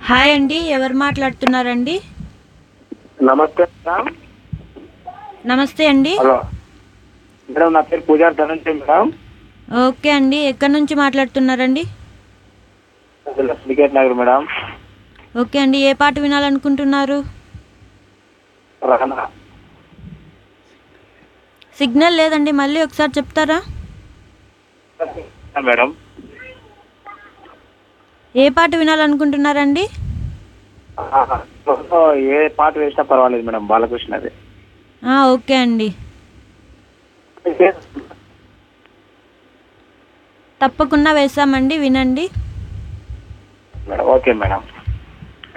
Hi అండి ఎవరు మాట్లాడుతున్నారండి నమస్తే మేడం నమస్తే అండి హలో మేడం నా పేరు పూజారి ధనంజయ్ మేడం ఓకే అండి ఎక్కడి నుంచి మాట్లాడుతున్నారండి సిండికేట్ నగర్ మేడం ఓకే అండి ఏ పాట వినాలనుకుంటున్నారు రానా సిగ్నల్ లేదండి మళ్ళీ ఒకసారి చెప్తారా మేడం ఏ పాట వినాలనుకుంటున్నారండి ఆహా. ఏ పాట వేసినా పర్వాలేదు మేడం బాలకృష్ణది ఆ, ఓకే అండి తప్పకుండా వేసామండి వినండి మేడం ఓకే మేడం